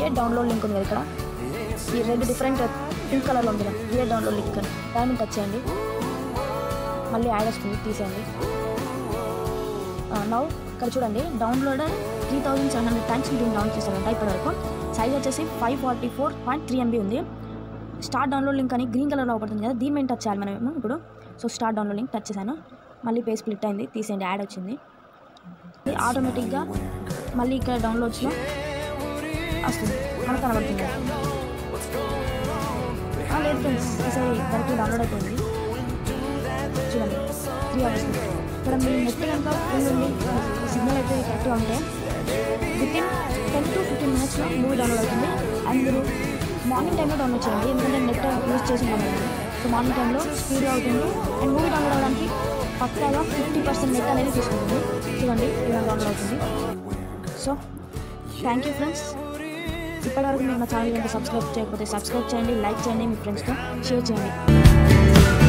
create download link ఉంది కదా ఇక్కడ ఈ రెండు డిఫరెంట్ పింక్ కలర్లో ఉంది కదా క్రియేట్ డౌన్లోడ్ లింక్ అని దాని మీద టచ్ చేయండి మళ్ళీ యాడ్ వస్తుంది తీసేయండి నౌ ఇక్కడ చూడండి download three thousand seven hundred times దీన్ని డౌన్లోడ్ చేశారంట ఇప్పటివరకు సైజ్ వచ్చేసి five forty four point three MB ఉంది స్టార్ట్ డౌన్లోడ్ లింక్ అని గ్రీన్ కలర్లో పడుతుంది కదా దీని మీద టచ్ చేయాలి మనం ఇప్పుడు so start download link touch చేశాను మళ్ళీ పేజ్ స్ప్లిట్ అయింది తీసేయండి యాడ్ వచ్చింది ఇది ఆటోమేటిక్గా మళ్ళీ ఇక్కడ డౌన్లోడ్స్లో వస్తుంది మనకు కనబడుతుంది ఆ, లేదు ఫ్రెండ్స్ ఈసారి దానికి డౌన్లోడ్ అయిపోయింది చూడండి త్రీ అవర్స్ ఇక్కడ మీ నెట్ కనుక ఫుల్ ఉండి సిగ్నల్ అయితే కరెక్ట్గా ఉంటే within ten to fifteen మినిట్స్లో మూవీ డౌన్లోడ్ అవుతుంది అండ్ మీరు మార్నింగ్ టైంలో డౌన్లోడ్ చేయండి ఎందుకంటే నెట్ యూస్ చేసి ఉంటాం కదా సో మార్నింగ్ టైంలో స్పీడ్గా అవుతుంది అండ్ మూవీ డౌన్లోడ్ అవ్వడానికి పక్కాగా ఫిఫ్టీ పర్సెంట్ నెట్ అనేది తీసుకుంటుంది చూడండి ఇలా డౌన్లోడ్ అవుతుంది సో థ్యాంక్ యూ ఫ్రెండ్స్ ఇప్పటివరకు మీరు నా ఛానల్ కనుక సబ్స్క్రైబ్ చేయకపోతే సబ్స్క్రైబ్ చేయండి లైక్ చేయండి మీ ఫ్రెండ్స్తో షేర్ చేయండి